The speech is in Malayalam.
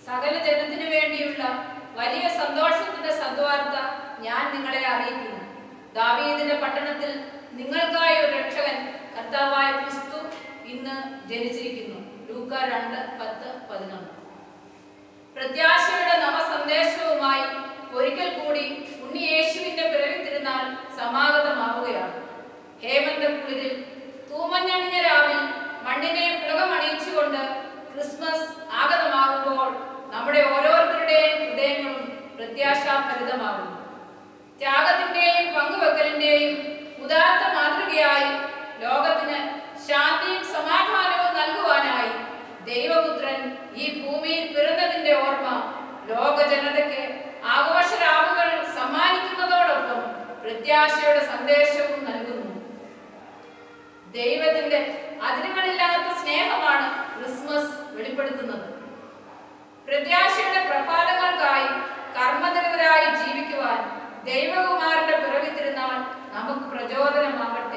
സകല ജനത്തിനു വേണ്ടിയുള്ള വലിയ സന്തോഷത്തിന്റെ സദ്വാർത്ത ഞാൻ നിങ്ങളെ അറിയിക്കുന്നു ദാവീദിന്റെ പട്ടണത്തിൽ നിങ്ങൾക്കായി ഒരു രക്ഷകൻ കർത്താവായ ക്രിസ്തു ഇന്ന് ജനിച്ചിരിക്കുന്നു ലൂക്ക രണ്ട് പത്ത് പതിനൊന്ന് പ്രത്യാശയുടെ നവസന്ദേശവുമായി ഒരിക്കൽ കൂടി ഉണ്ണി യേശുവിന്റെ പിറവി തിരുനാൾ സമാഗതമാവുകയാണ് ഹേമന്ത കുളിരിൽ തൂമഞ്ഞണിഞ്ഞ രാവിൽ മണ്ണിനെ പുളകമണിയിച്ചുകൊണ്ട് ക്രിസ്മസ് ആഗതമാകുമ്പോൾ നമ്മുടെ ഓരോരുത്തരുടെയും ഹൃദയങ്ങളും പ്രത്യാശാഭരിതമാകുന്നു ത്യാഗത്തിന്റെയും പങ്കുവെക്കലിന്റെയും ഉദാത്ത മാതൃകയായി ലോകത്തിന് ശാന്തിയും സമാധാനവും നൽകുവാനായി ദൈവപുത്രൻ ഈ ഭൂമിയിൽ പിറന്നതിന്റെ ഓർമ്മ ലോക ജനതയ്ക്ക് ആഘോഷരാവുകൾ സമ്മാനിക്കുന്നതോടൊപ്പം പ്രത്യാശയുടെ സന്ദേശവും നൽകുന്നു ദൈവത്തിന്റെ അതിരുകളില്ലാത്ത സ്നേഹമാണ് ക്രിസ്മസ് വെളിപ്പെടുത്തുന്നത് പ്രത്യാശയുടെ പ്രഭാതങ്ങൾക്കായി കർമ്മനിരതരായി ജീവിക്കുവാൻ ദൈവകുമാരന്റെ പിറവി തിരുനാൾ നമുക്ക് പ്രചോദനമാകട്ടെ